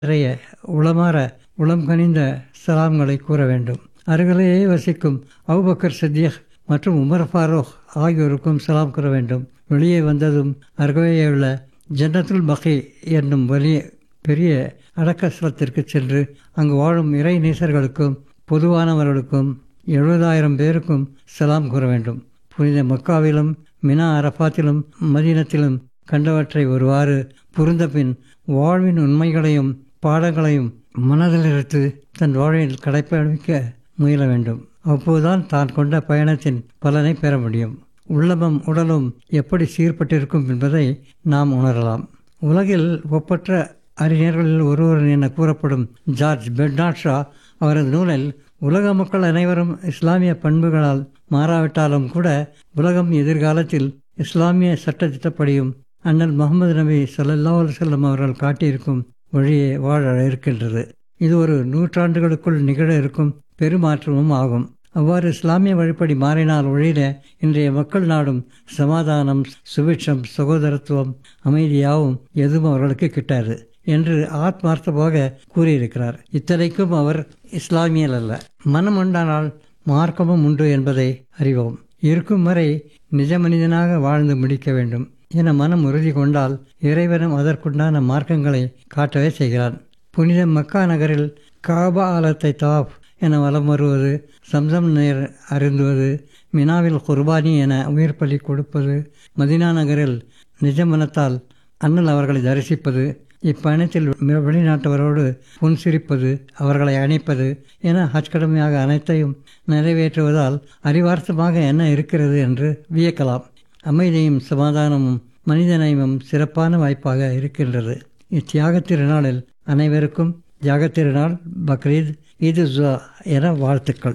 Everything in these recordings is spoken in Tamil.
நிறைய உளமாற உளம் கனிந்த சலாம்களை கூற வேண்டும் அருகிலேயே வசிக்கும் அவுபக்கர் சித்திக் மற்றும் உமர் ஃபாரூக் ஆகியோருக்கும் சலாம் கூற வேண்டும் வெளியே வந்ததும் அருகே உள்ள ஜன்னத்துல் பகி என்னும் வலிய பெரிய அடக்கஸ்தலத்திற்கு சென்று அங்கு வாழும் இறை நேசர்களுக்கும் பொதுவானவர்களுக்கும் எழுபதாயிரம் பேருக்கும் சலாம் கூற வேண்டும் புனித மக்காவிலும் மினா அரபாத்திலும் மதீனத்திலும் கண்டவற்றை ஒருவாறு புரிந்த பின் வாழ்வின் உண்மைகளையும் பாடங்களையும் மனதில் எடுத்து தன் வாழ்வில் கடைப்பிடிக்க முயல வேண்டும் அப்போதுதான் தான் கொண்ட பயணத்தின் பலனை பெற முடியும் உள்ளமும் உடலும் எப்படி சீர்பட்டிருக்கும் என்பதை நாம் உணரலாம் உலகில் ஒப்பற்ற அறிஞர்களில் ஒருவர் என கூறப்படும் ஜார்ஜ் பெர்னாட் ஷா அவரது நூலில் உலக மக்கள் அனைவரும் இஸ்லாமிய பண்புகளால் மாறாவிட்டாலும் கூட உலகம் எதிர்காலத்தில் இஸ்லாமிய சட்டத்திட்டப்படியும் அண்ணல் முகமது நபி சல்லல்லா அலுவலம் அவர்கள் காட்டியிருக்கும் வழியே வாழ இருக்கின்றது இது ஒரு நூற்றாண்டுகளுக்குள் நிகழ இருக்கும் பெருமாற்றமும் ஆகும் அவ்வாறு இஸ்லாமிய வழிப்படி மாறினால் ஒழிய இன்றைய மக்கள் நாடும் சமாதானம் சுபிட்சம் சகோதரத்துவம் அமைதியாகவும் எதுவும் அவர்களுக்கு கிட்டாது என்று ஆத்மார்த்தமாக கூறியிருக்கிறார் இத்தனைக்கும் அவர் இஸ்லாமியல் அல்ல மனம் உண்டானால் மார்க்கமும் உண்டு என்பதை அறிவோம் இருக்கும் வரை நிஜ மனிதனாக வாழ்ந்து முடிக்க வேண்டும் என மனம் உறுதி கொண்டால் இறைவனும் அதற்குண்டான மார்க்கங்களை காட்டவே செய்கிறான் புனித மக்கா நகரில் காபா ஆலத்தை தாப் என வலம் வருவது சம்சம் நீர் அருந்துவது மினாவில் குர்பானி என உயிர் பலி கொடுப்பது மதினா நகரில் நிஜ மனத்தால் அண்ணல் அவர்களை தரிசிப்பது இப்பயணத்தில் வெளிநாட்டவரோடு புன்சிரிப்பது அவர்களை அணைப்பது என ஹஜ் கடமையாக அனைத்தையும் நிறைவேற்றுவதால் அறிவார்த்தமாக என்ன இருக்கிறது என்று வியக்கலாம் அமைதியும் சமாதானமும் மனிதநேயமும் சிறப்பான வாய்ப்பாக இருக்கின்றது இத்தியாக திருநாளில் அனைவருக்கும் தியாக திருநாள் பக்ரீத் ஈது ஜுவா என வாழ்த்துக்கள்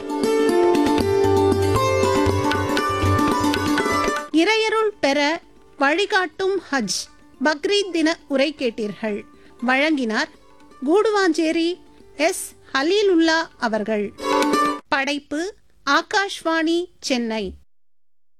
இறையருள் பெற வழிகாட்டும் ஹஜ் பக்ரீத் தின உரை கேட்டீர்கள் வழங்கினார் கூடுவாஞ்சேரி எஸ் ஹலீலுல்லா அவர்கள் படைப்பு ஆகாஷ்வாணி சென்னை